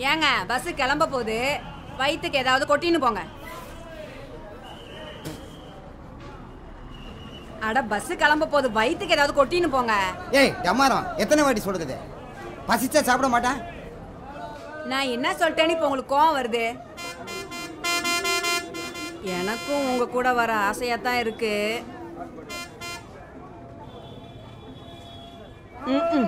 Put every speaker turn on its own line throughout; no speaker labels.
ஏங்க பஸ் கிளம்ப போகுது வயிற்றுக்கு ஏதாவது கொட்டின்னு போங்க அட பஸ் கிளம்ப போகுது வயிற்றுக்கு ஏதாவது கொட்டின்னு போங்க
ஏய் டமாரம் எத்தனை வாட்டி சொல்றது பசிச்சா சாப்பிட மாட்டேன்
நான் என்ன சொல்லிட்டேன்னு இப்போ உங்களுக்கு கோவம் வருது எனக்கும் உங்க கூட வர ஆசையா தான் இருக்கு ம்ம்.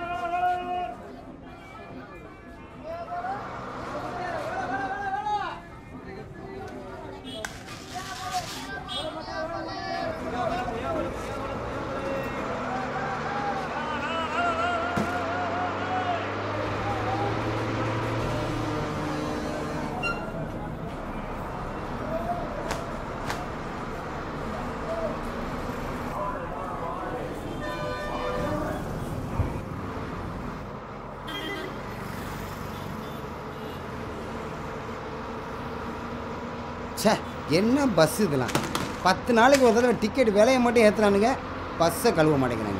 ச்சே என்ன பஸ் இதெல்லாம் பத்து நாளைக்கு ஒரு தடவை டிக்கெட் விலையை மட்டும் ஏற்றுறானுங்க பஸ்ஸை கழுவ மாட்டேங்கிறாங்க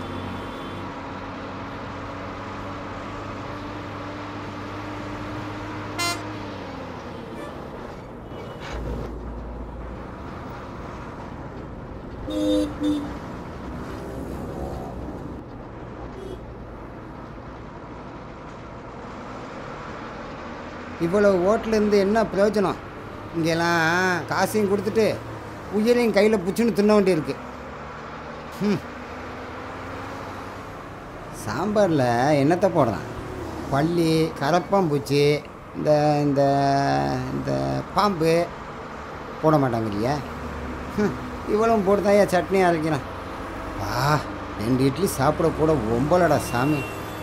இவ்வளவு ஓட்டிலேருந்து என்ன பிரயோஜனம் இங்கெல்லாம் காசையும் கொடுத்துட்டு உயிரையும் கையில் பிடிச்சின்னு தின்ன வேண்டியிருக்கு ம் சாம்பாரில் என்னத்தை போடுறான் பள்ளி கரப்பாம்பூச்சி இந்த இந்த இந்த பாம்பு போட மாட்டாங்கறியா ம் இவ்வளவும் போட்டு தான் சட்னி அரைக்கிறான் வா ரெண்டு இட்லி சாப்பிட கூட ஒம்பலடா சாமி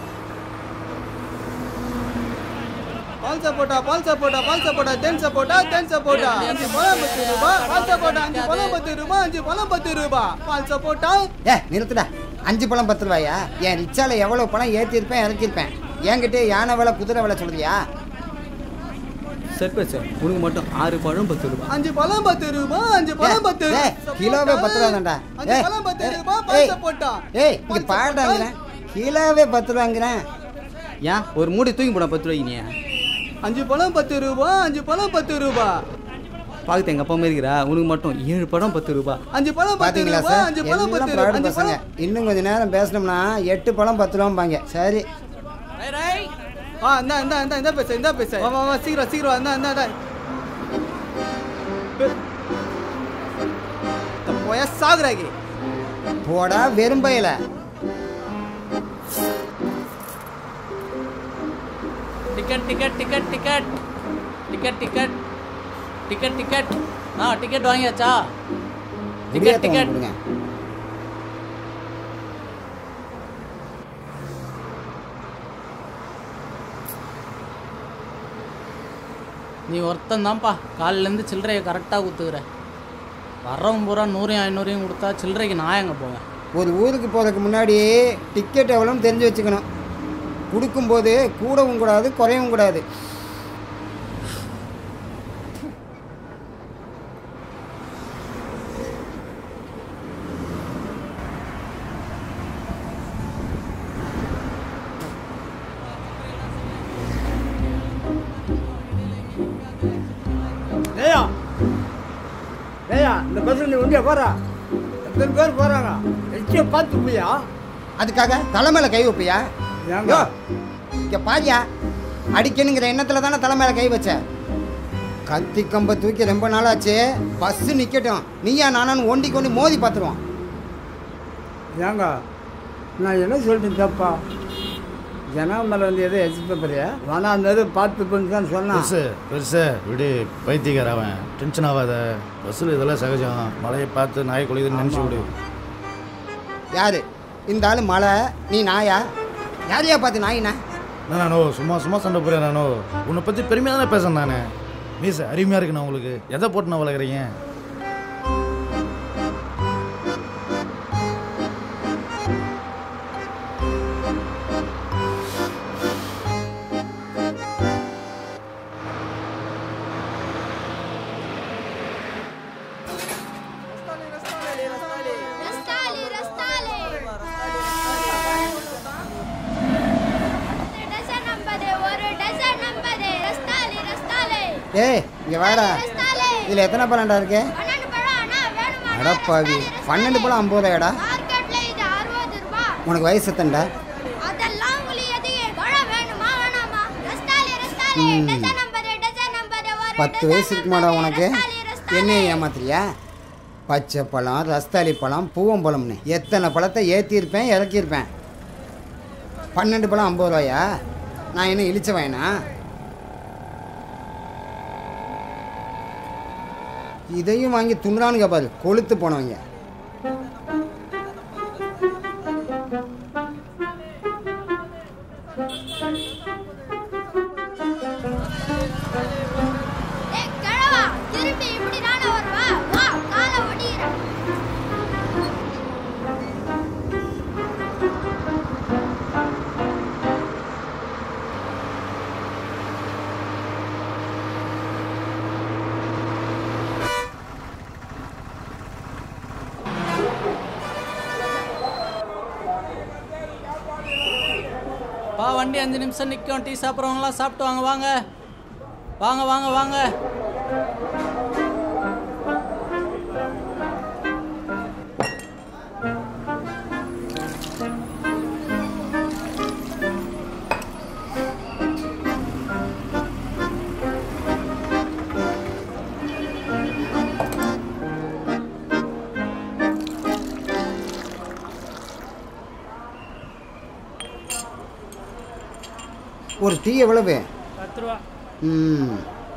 பால் சப்போட்டா பால் சப்போட்டா பால் சப்போட்டா தென் சப்போட்டா தென் சப்போட்டா அஞ்சு பழம் பத்து ரூபாய் பால் சப்போட்டா அஞ்சு பழம் பத்து ரூபாய் அஞ்சு பழம் பத்து ரூபாய் பால் சப்போட்டா
ஏ நிறுத்துடா அஞ்சு பழம் பத்து ரூபாயா என் ரிச்சால எவ்வளோ பணம் ஏற்றிருப்பேன் இறக்கியிருப்பேன் என்கிட்ட யானை விலை குதிரை விலை சொல்றியா
சரி சார் உனக்கு மட்டும் ஆறு பழம் பத்து ரூபாய் அஞ்சு பழம் பத்து ரூபாய் அஞ்சு பழம் பத்து
ஏய், கிலோவே பத்து ரூபா தான்டா
அஞ்சு
ஏய்,
பழம் பத்து
ஏய்,
ரூபாய் பால்
ஏய்,
சப்போட்டா
ஏய் இங்க பாடாங்கிறேன் கிலோவே பத்து ரூபாங்கிறேன்
ஏன் ஒரு மூடி தூக்கி போட பத்து ரூபாய்க்கு நீ
அஞ்சு பழம் பத்து ரூபாய் அஞ்சு பழம் பத்து ரூபாய்
பார்த்து எங்கள் அப்பா மாதிரி இருக்கிறா உனக்கு மட்டும் ஏழு படம் பத்து ரூபாய்
அஞ்சு பழம் பத்து
பாத்தீங்களா
ரூபாய்
சார்
அஞ்சு பழம்
எல்லாம்
பத்து
ப்ராடு
ரூபாய் அஞ்சு
பசங்க
பழம்
இன்னும் கொஞ்ச நேரம் பேசணும்னா எட்டு பழம் பத்து ரூபாம்பாங்க சரி
ஆ இந்தா இந்தா இந்தா இந்த பேச இந்த பேச வா வா வா சீக்கிரம் சீக்கிரம் இந்தா இந்தா இந்தா இந்த போய சாகுறாகி
போடா வெறும்பையில
ticket ticket ticket ticket ticket ticket ticket ticket ஆ டிக்கெட் வாங்கியாச்சா டிக்கெட்
முடியாதவங்க
டிக்கெட்
கொடுங்க
நீ ஒருத்தன் தான்ப்பா காலிலேருந்து சில்லறையை கரெக்டாக குத்துக்கிற வர்றவன் பூரா நூறையும் ஐநூறையும் கொடுத்தா சில்லறைக்கு நான் எங்கே போவேன்
ஒரு ஊருக்கு போகிறதுக்கு முன்னாடி டிக்கெட் எவ்வளோன்னு தெரிஞ்சு வச்சுக்கணும் கொடுக்கும்போது கூடவும் கூடாது குறையவும் கூடாது
ஏயா ஏயா இந்த பஸ்ஸில் நீ ஒண்டியா போறா எத்தனை பேர் போறாங்க எச்சே பார்த்து போயா
அதுக்காக தலைமையில கை வைப்பியா
ஏங்க?
யோ, இங்க பாரியா அடிக்கணுங்கிற எண்ணத்துல தானே தலைமையில கை வச்ச கத்தி கம்ப தூக்கி ரொம்ப நாளாச்சு பஸ் நிக்கட்டும் நீயா நானும் ஒண்டி கொண்டு மோதி பார்த்துருவோம்
ஏங்க நான் என்ன சொல்லிட்டேன் தப்பா ஜனம் மேலே வந்து எதோ எக்ஸ்பெக்ட் பண்ணியா வேணா அந்த இது பார்த்து பண்ணி தான் சொன்னான்
பெருசு பெருசு இப்படி பைத்தியக்கார அவன் டென்ஷன் ஆகாத பஸ்ஸில் இதெல்லாம் சகஜம் மழையை பார்த்து நாய் கொலையுதுன்னு நினச்சி விடு
யாரு இந்த ஆளு மலை நீ நாயா யாரையா பார்த்து நாயினா
நான் நானோ சும்மா சும்மா சண்டை போகிறேன் நானோ உன்னை பற்றி பெருமையாக தானே பேசுறேன் நான் மீச அருமையாக இருக்கு நான் உங்களுக்கு எதை போட்டு நான் வளர்க்குறீங்க
ரஸ்தாலி ரஸ்தாலி ஒரு டசன் ஐம்பது ஒரு டசன் ஐம்பது
ஏய் இங்கே வாடா இதில் எத்தனை பழம்டா இருக்கு
பன்னெண்டு பழம் அண்ணா வேணுமா
அடப்பாவி பன்னெண்டு பழம் ஐம்பது ரூபாயாடா
மார்க்கெட்ல இது அறுபது ரூபாய்
உனக்கு வயசு எத்தனைடா
அதெல்லாம் உங்களுக்கு எதுக்கு பழம் வேணுமா வேணாமா ரஸ்தாலி ரஸ்தாலி
ம்.
டஜன் நம்பர் டஜன் நம்பர் ஒரு
பத்து
டஜன்
வயசு இருக்குமாடா
நம்பர்,
உனக்கு
ரஸ்தாலி, ரஸ்தாலி.
என்ன ஏமாத்துறியா பச்சை பழம் ரஸ்தாளி பழம் பூவம்பழம்னு எத்தனை பழத்தை ஏற்றிருப்பேன் இறக்கியிருப்பேன் பன்னெண்டு பழம் ஐம்பது ரூபாயா நான் என்ன இழிச்ச வேணா இதையும் வாங்கி துண்டுறானுங்க பாரு கொளுத்து போனவங்க
ஏய், கிழவா, திரும்பி இப்படி தானே வருவா? வா, காலை ஒடிக்கிறேன்.
பா வண்டி அஞ்சு நிமிஷம் நிற்கும் டீ சாப்பிட்றவங்களாம் சாப்பிட்டு வாங்க வாங்க வாங்க வாங்க வாங்க
ஒரு டீ எவ்வளவு
பத்து ரூபா
ம்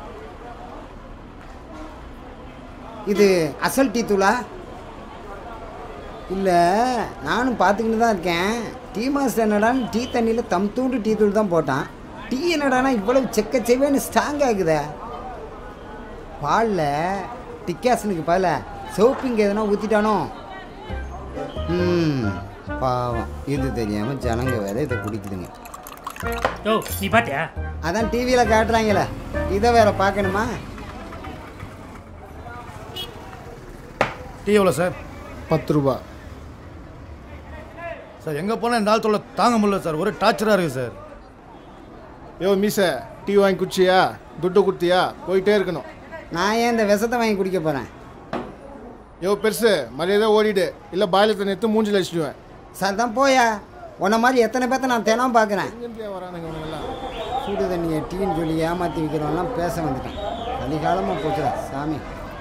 இது அசல் டீ தூளா இல்லை நானும் பார்த்துக்கிட்டு தான் இருக்கேன் டீ மாஸ்டர் என்னடான்னு டீ தண்ணியில் தம் தூண்டு டீ தூள் தான் போட்டான் டீ என்னடானா இவ்வளவு செக்க செவேன்னு ஸ்ட்ராங் ஆகுதே பாலில் டிக்காசனுக்கு பதிலாக சோப்பிங்க எதனா ஊற்றிட்டானோ ம் பாவம் இது தெரியாமல் ஜனங்க வேற இதை குடிக்குதுங்க
யோ நீ பாத்தியா
அதான் டிவியில் காட்டுறாங்களே இதை வேற பார்க்கணுமா
டீ எவ்வளோ சார்
பத்து ரூபா
சார் எங்கே போனால் இந்த ஆள் தொல்லை தாங்க முடியல சார் ஒரே டார்ச்சராக இருக்குது சார்
யோ மீச டீ வாங்கி குடிச்சியா துட்டு கொடுத்தியா போயிட்டே இருக்கணும்
நான் ஏன் இந்த விஷத்தை வாங்கி குடிக்க போகிறேன்
யோ பெருசு மரியாதை ஓடிடு இல்லை பாயில தண்ணி எடுத்து மூஞ்சில் அடிச்சிடுவேன்
சார் தான் போயா உன்ன மாதிரி எத்தனை பேர்த்த நான் தினம் பார்க்குறேன்
எங்கேருந்துயா வரானுங்க இவனுங்கெல்லாம்
சுடு தண்ணியை டீன்னு சொல்லி ஏமாற்றி விற்கிறவன்லாம் பேச வந்துட்டேன் அதிகாலமாக போச்சுடா சாமி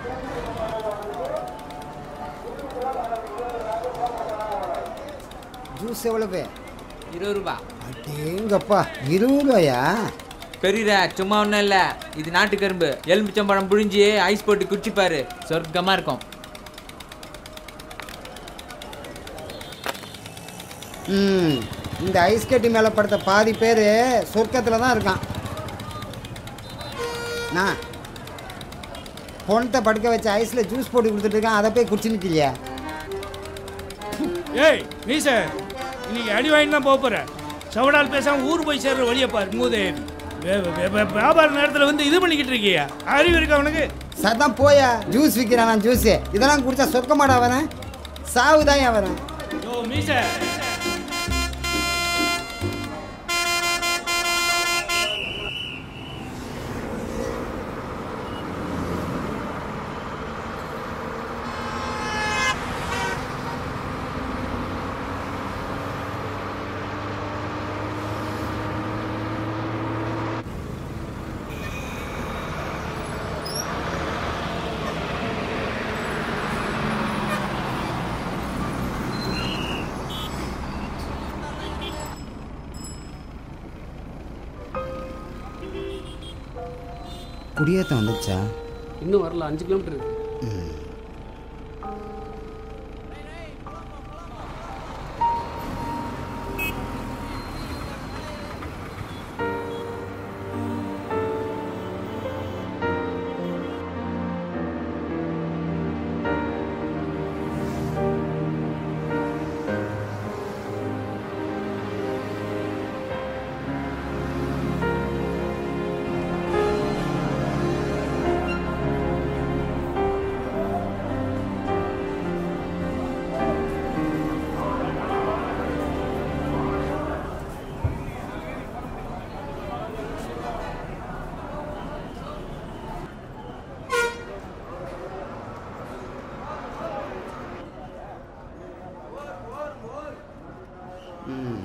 ஜூஸ் எவ்வளவு
இருபது ரூபா
அடேங்கப்பா இருபது ரூபாயா
பெரியரா சும்மா ஒன்றும் இல்லை இது நாட்டு கரும்பு எலுமிச்சம்பழம் புழிஞ்சி ஐஸ் போட்டு குடிச்சுப்பாரு சொர்க்கமாக இருக்கும்
ம் இந்த ஐஸ் கட்டி மேலே படுத்த பாதி பேர் சொர்க்கத்தில் தான் இருக்கான் நான் பொண்ணத்தை படுக்க வச்ச ஐஸில் ஜூஸ் போட்டு கொடுத்துட்டு இருக்கான் அதை போய் குடிச்சு நிற்கலையா
ஏய் மீச இன்னைக்கு அடி வாங்கி தான் போக போகிறேன் சவடால் பேசாம ஊர் போய் சேர்ற வழியை பாரு மூதேவி வே- வே- வே- வியாபார நேரத்தில் வந்து இது பண்ணிக்கிட்டு இருக்கியா அறிவு இருக்கா அவனுக்கு
சதான் போயா ஜூஸ் விற்கிறான் நான் ஜூஸு இதெல்லாம் குடிச்சா சொர்க்க மாட்டா வரேன் சாவுதான் வரேன்
யோ மீச
குடியேற்றம் வந்துச்சா
இன்னும் வரல அஞ்சு கிலோமீட்டர் இருக்கு
ம்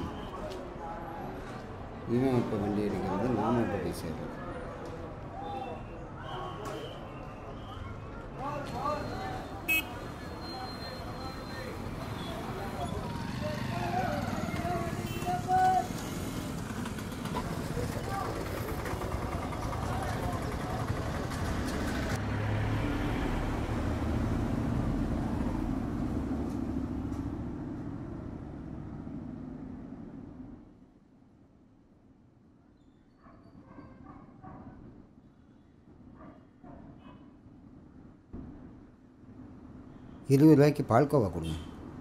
இவன் இப்போ வண்டி எடுக்கிறது நாம இப்போ போய் சேர்றது இருபது ரூபாய்க்கு பால்கோவா கொடுங்க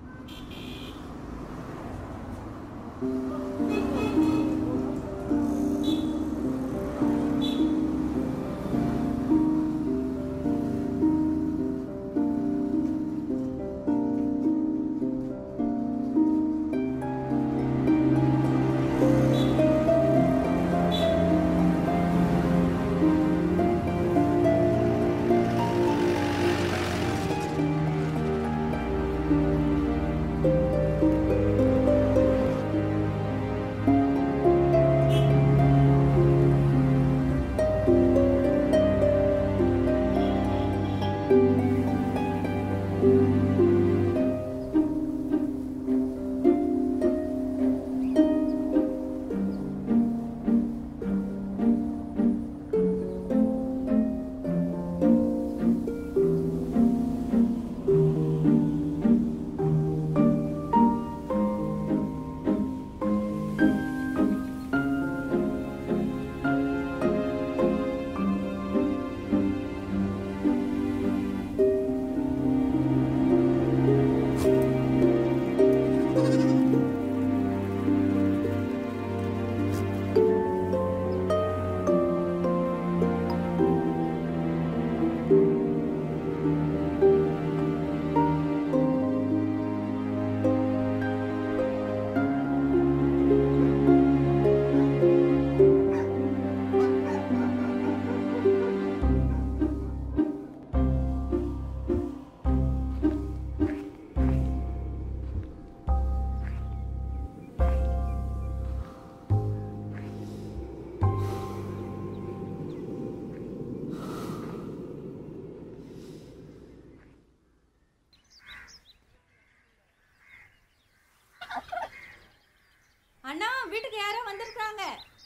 அண்ணா வீட்டுக்கு யாரோ வந்திருக்காங்க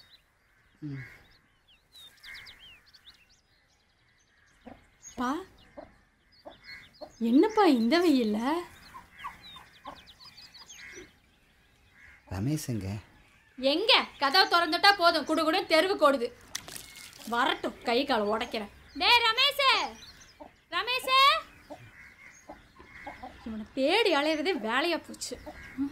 பா என்னப்பா இந்த வெயில்ல
ரமேஷுங்க
எங்க கதவை திறந்துட்டா போதும் குடுகுடு தெருவுக்கு ஓடுது வரட்டும் கை கால் உடைக்கிறேன் டேய் ரமேஷே ரமேஷே இவனை தேடி அலையிறதே வேலையா போச்சு ம்.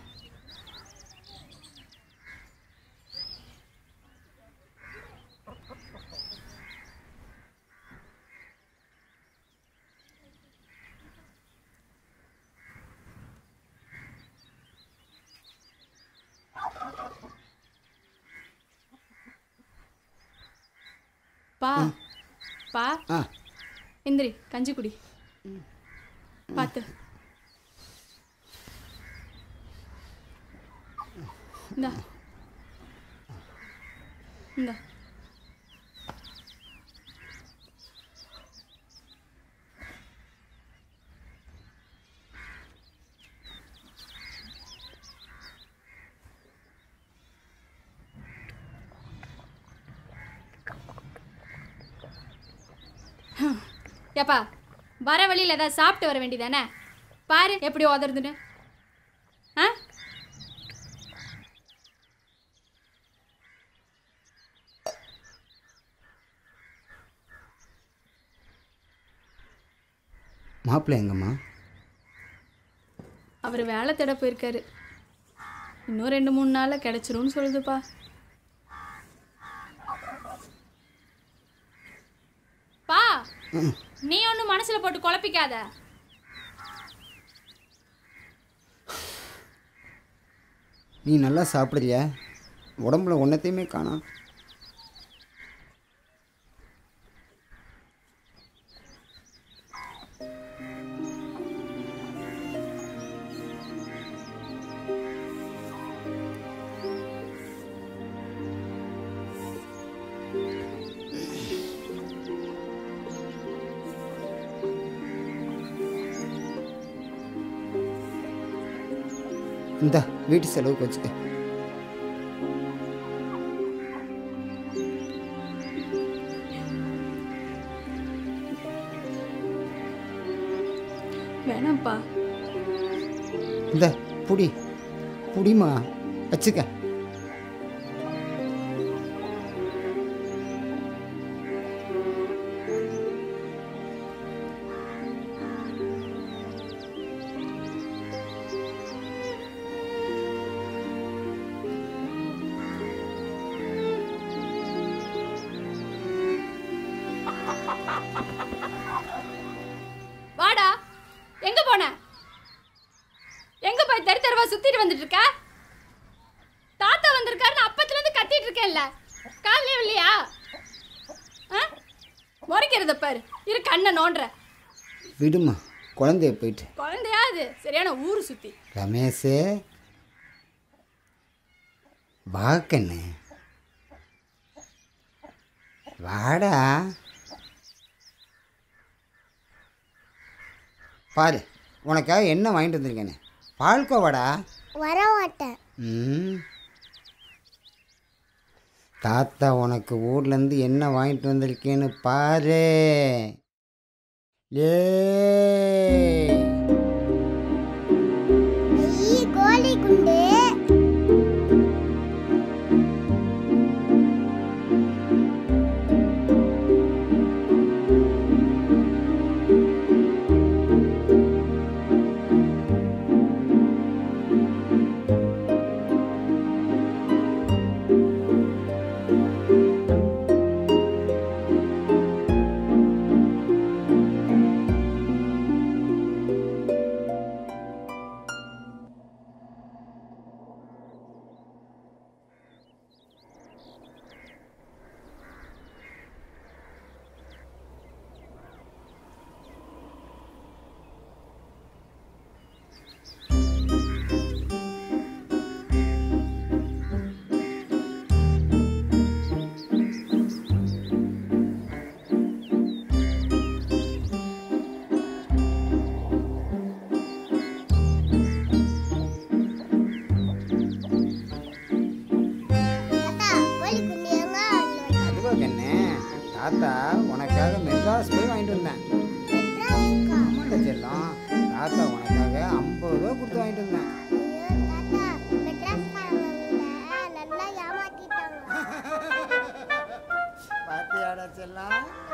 பா பா
ஆ
எந்திரி கஞ்சி குடி பார்த்து இந்தா இந்தா ஏப்பா வர வழியில் ஏதாவது சாப்பிட்டு வர வேண்டியதானே பாரு எப்படி உதறதுன்னு ஆ
மாப்பிள்ளை எங்கம்மா
அவர் வேலை தேட போயிருக்காரு இன்னும் ரெண்டு மூணு நாளில் கிடச்சிரும்னு சொல்லுதுப்பா பா நீ ஒன்றும் மனசில் போட்டு குழப்பிக்காத
நீ நல்லா சாப்பிடுறியா உடம்புல ஒன்றத்தையுமே காணோம் இந்த வீட்டு செலவுக்கு வச்சுக்க
வேணாம்ப்பா
இந்த புடி புடிமா வச்சுக்க
வாடா எங்க போன எங்க போய் தெரு தெருவா சுத்திட்டு வந்துட்டு இருக்க தாத்தா வந்திருக்காருன்னு அப்பத்துல இருந்து கத்திட்டு இருக்கேன்ல காலையே இல்லையா ஆ? முறைக்கிறத பாரு இரு கண்ணை நோண்டுற
விடுமா குழந்தைய போயிட்டு
குழந்தையா அது சரியான ஊரு சுத்தி
ரமேஷு வாக்கண்ணு வாடா பாரு உனக்காக என்ன வாங்கிட்டு வந்திருக்கேன்னு பால்கோவாடா
வர மாட்டேன்
ம் தாத்தா உனக்கு ஊர்லேருந்து என்ன வாங்கிட்டு வந்திருக்கேன்னு பாரு ஏ
ஐ, கோலி குண்டு தாத்தா கோலி குண்டு எங்க வாங்கிட்டு வந்த?
அதுவா கண்ணு தாத்தா உனக்காக மெட்ராஸ் போய் வாங்கிட்டு வந்தேன்
மெட்ராஸுக்கா?
ஆமாண்டா செல்லம் தாத்தா உனக்காக ஐம்பது ரூபா கொடுத்து வாங்கிட்டு வந்தேன்
ஐயோ, தாத்தா மெட்ராஸ்காரங்க நல்லா ஏமாத்திட்டாங்க
பாத்தியாடா செல்லம்